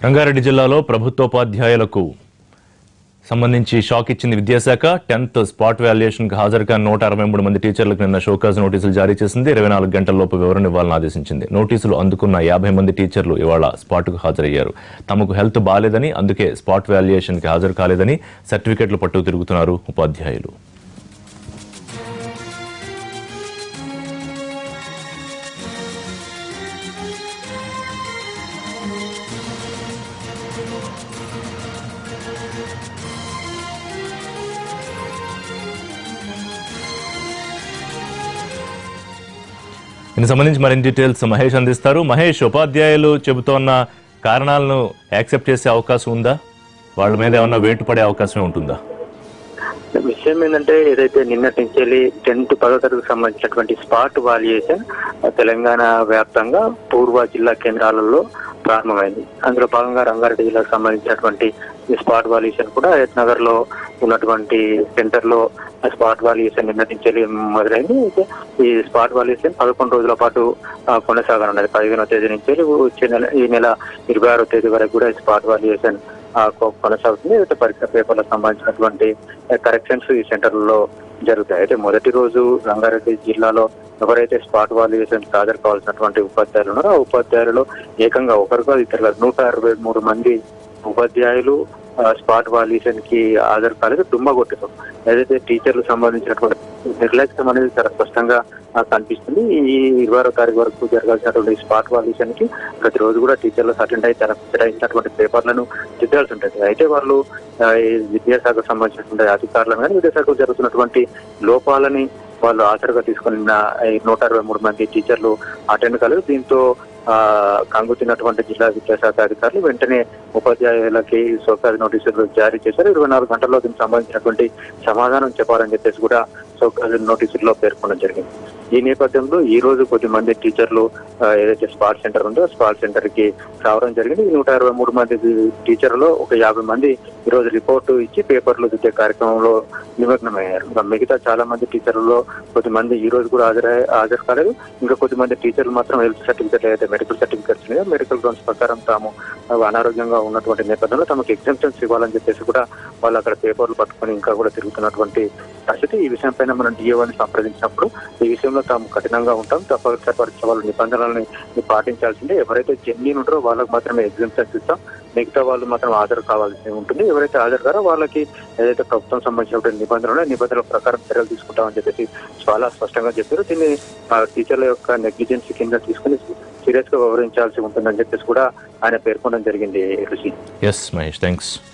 రంగారెడ్డి జిల్లాలో ప్రభుత్వోపాధ్యాయులకు సంబంధించి షాక్ ఇచ్చింది విద్యాశాఖ టెన్త్ స్పాట్ వాల్యుయేషన్ కు హాజరు కాని నూట అరవై మూడు మంది టీచర్లకు నిన్న షోకాజ్ నోటీసులు జారీ చేసింది ఇరవై నాలుగు గంటల్లోపు వివరణ ఇవ్వాలని ఆదేశించింది నోటీసులు అందుకున్న యాభై మంది టీచర్లు ఇవాళ స్పాట్కు హాజరయ్యారు తమకు హెల్త్ బాలేదని అందుకే స్పాట్ వాల్యుయేషన్ కి హాజరు కాలేదని సర్టిఫికెట్లు పట్టు తిరుగుతున్నారు ఉపాధ్యాయులు దీనికి సంబంధించి మరిన్ని డీటెయిల్స్ మహేష్ అందిస్తారు మహేష్ ఉపాధ్యాయులు చెబుతోన్న కారణాలను యాక్సెప్ట్ చేసే అవకాశం ఉందా వాళ్ళ మీద ఏమన్నా వేటు పడే అవకాశమే ఉంటుందా విషయం ఏంటంటే ఏదైతే నిన్నటి నుంచి వెళ్ళి టెన్త్ పదో తరగతికి సంబంధించినటువంటి స్పాట్ వాల్యుయేషన్ తెలంగాణ వ్యాప్తంగా పూర్వ జిల్లా కేంద్రాలలో ప్రారంభమైంది అందులో భాగంగా రంగారెడ్డి జిల్లాకు సంబంధించినటువంటి ఈ స్పాట్ వాల్యుయేషన్ కూడా నగర్ లో ఉన్నటువంటి సెంటర్ లో ఆ స్పాట్ వాల్యుయేషన్ నిన్నటి నుంచి వెళ్ళి మొదలైంది అయితే ఈ స్పాట్ వాల్యుయేషన్ పదకొండు రోజుల పాటు ఆ, కొనసాగనున్నది పదిహేనో తేదీ నుంచి వెళ్ళి వచ్చే నెల ఈ నెల ఇరవై ఆరో తేదీ వరకు కూడా ఈ స్పాట్ వాల్యుయేషన్ ఆ, కొ- కొనసాగుతుంది అయితే పరీక్ష పేపర్లకు సంబంధించినటువంటి కరెక్షన్స్ ఈ సెంటర్లలో జరుగుతాయి అయితే మొదటి రోజు రంగారెడ్డి జిల్లాలో ఎవరైతే స్పాట్ వాల్యుయేషన్ హాజరు కావాల్సినటువంటి ఉపాధ్యాయులు ఉన్నారో ఆ ఉపాధ్యాయులలో ఏకంగా ఒకరు కాదు ఇద్దరు కాదు నూట అరవై మూడు మంది ఉపాధ్యాయులు ఆ, స్పాట్ వాల్యుయేషన్ కి హాజరు కాలేదు దుమ్మ కొట్టారు ఏదైతే టీచర్లు సంబంధించినటువంటి నిర్లక్ష్యం అనేది చాలా స్పష్టంగా ఆ, కనిపిస్తుంది ఈ ఇరవై ఆరో తారీఖు వరకు జరగాల్సినటువంటి స్పాట్ వాల్యుయేషన్ కి ప్రతిరోజు కూడా టీచర్లు అటెండ్ అయి తనకు కేటాయించినటువంటి పేపర్లను దిద్దాల్సి ఉంటుంది అయితే వాళ్ళు ఆ, ఈ విద్యాశాఖకు సంబంధించినటువంటి అధికారులను కానీ విద్యాశాఖకు జరుగుతున్నటువంటి లోపాలని వాళ్ళు ఆసరగా తీసుకుని నూట అరవై మూడు మంది టీచర్లు అటెండ్ కాలేదు దీంతో ఆ కంగుతిన్నటువంటి జిల్లా విద్యాశాఖ అధికారులు వెంటనే ఉపాధ్యాయులకి సోకాజ్ నోటీసులు జారీ చేశారు ఇరవై నాలుగు గంటల్లో దీనికి సంబంధించినటువంటి సమాధానం చెప్పాలని చెప్పేసి కూడా సోకాజ్ నోటీసుల్లో పేర్కొనడం జరిగింది ఈ నేపథ్యంలో ఈ రోజు కొద్ది మంది టీచర్లు ఆ, ఏదైతే స్పాట్ సెంటర్ ఉందో స్పాట్ సెంటర్ కి రావడం జరిగింది ఈ నూట అరవై మూడు మంది టీచర్లు ఒక యాభై మంది ఈ రోజు రిపోర్టు ఇచ్చి పేపర్లు దిద్దే కార్యక్రమంలో నిమగ్నమయ్యారు ఇంకా మిగతా చాలా మంది టీచర్లలో కొద్ది మంది ఈ రోజు కూడా హాజరై హాజరు కాలేదు ఇంకా కొద్ది మంది టీచర్లు మాత్రం హెల్త్ సర్టిఫికేట్ అయితే మెడికల్ సర్టిఫికేట్స్ ఉన్నాయో మెడికల్ గ్రౌండ్స్ ప్రకారం తాము ఆ, అనారోగ్యంగా ఉన్నటువంటి నేపథ్యంలో తమకు ఎగ్జామ్షన్స్ ఇవ్వాలని చెప్పేసి కూడా వాళ్ళు అక్కడ పేపర్లు పట్టుకొని ఇంకా కూడా తిరుగుతున్నటువంటి పరిస్థితి ఈ విషయం పైన మనం డిఓని సంప్రదించినప్పుడు ఈ విషయంలో తాము కఠినంగా ఉంటాం తప్పనిసరి పరీక్ష వాళ్ళ నిబంధనలని పాటించాల్సిందే ఎవరైతే జెన్యున్ ఉంటారో వాళ్ళకి మాత్రమే ఎగ్జామ్షన్స్ ఇస్తాం మిగతా వాళ్ళు మాత్రం హాజరు కావాల్సి ఉంటుంది ఎవరైతే హాజరు కారో వాళ్ళకి ఏదైతే ప్రభుత్వం సంబంధించినటువంటి నిబంధనలు ఉన్నాయో, నిబంధనల ప్రకారం చర్యలు తీసుకుంటామని చెప్పేసి చాలా స్పష్టంగా చెప్పారు దీన్ని ఆ, టీచర్ల యొక్క నెగ్లిజెన్సీ కింద తీసుకుని సీరియస్ గా వివరించాల్సి ఉంటుందని చెప్పేసి కూడా ఆయన పేర్కొనడం జరిగింది ఋషి ఎస్ మహేష్ థ్యాంక్స్